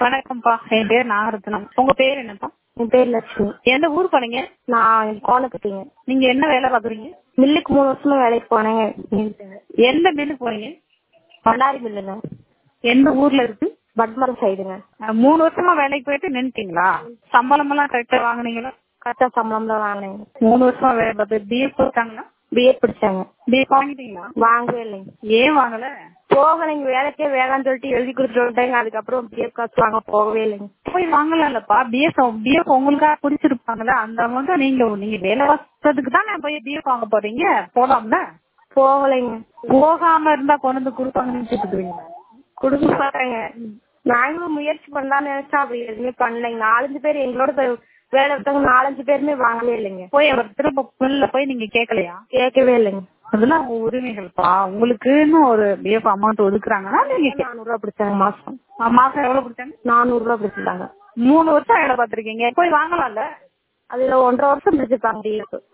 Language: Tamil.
வணக்கம்ப்பா என் பேர் நாகரத்னம் உங்க பேர் என்னப்பா என் பேர் லட்சுமி எந்த ஊர் போனீங்க நான் கோணப்பட்டிங்க நீங்க என்ன வேலை பாக்குறீங்க மில்லுக்கு மூணு வருஷமா வேலைக்கு போனேங்க எந்த மில்லுக்கு போனீங்க பண்ணாரி மில்லுங்க எந்த ஊர்ல இருக்கு பட்மரம் சைடுங்க அஹ், மூணு வருஷமா வேலைக்கு போயிட்டு நின்னுட்டீங்களா சம்பளம் எல்லாம் கரெக்டா வாங்குனீங்களா கரெக்டா சம்பளம் தான் வாங்கினேங்க மூணு வருஷமா வேலை பார்த்து பிஎஃப் கொடுத்தாங்களா பிஎட் படிச்சாங்க பிஎஃப் வாங்கிட்டீங்களா வாங்கவே இல்லைங்க ஏன் வாங்கல போகலைங்க வேலைக்கே வேணாம்னு சொல்லிட்டு எழுதி கொடுத்துட்டு வந்துட்டாங்க அதுக்கப்புறம் பிஎஃப் காசு வாங்க போகவே இல்லைங்க போய் வாங்கலாம்லப்பா பிஎஃப் பிஎஃப் உங்களுக்காக பிடிச்சிருப்பாங்கல்ல அந்த அமௌண்ட் நீங்க நீங்க வேலை வாசத்துக்கு தான் போய் பிஎஃப் வாங்க போறீங்க போலாம்ல போகலைங்க போகாம இருந்தா கொண்டு வந்து கொடுப்பாங்கன்னு நினைச்சிட்டு கொடுக்க மாட்டாங்க நாங்களும் முயற்சி பண்ணலாம்னு நினைச்சா அப்படி எதுவுமே பண்ணலைங்க நாலஞ்சு பேர் எங்களோட போய் வேலை விட்டவங்க நாலஞ்சு பேருமே வாங்கவே இல்லைங்க போய் அவர் திரும்ப புல்ல போய் நீங்க கேட்கலையா கேட்கவே இல்லைங்க அதெல்லாம் உங்க உரிமைகள்ப்பா உங்களுக்குன்னு ஒரு பிஎஃப் அமௌண்ட் ஒதுக்குறாங்கன்னா நீங்க கே- நானூறு ரூபா பிடிச்சாங்க மாசம் மா- மாசம் எவ்வளவு கொடுத்தாங்க நானூறு ரூபா பிடிச்சிருந்தாங்க மூணு வருஷம் வேலை பார்த்திருக்கீங்க போய் வாங்கலாம்ல அதுல ஒன்றரை வருஷம் பிடிச்சிருப்பாங்க டிஎஃப்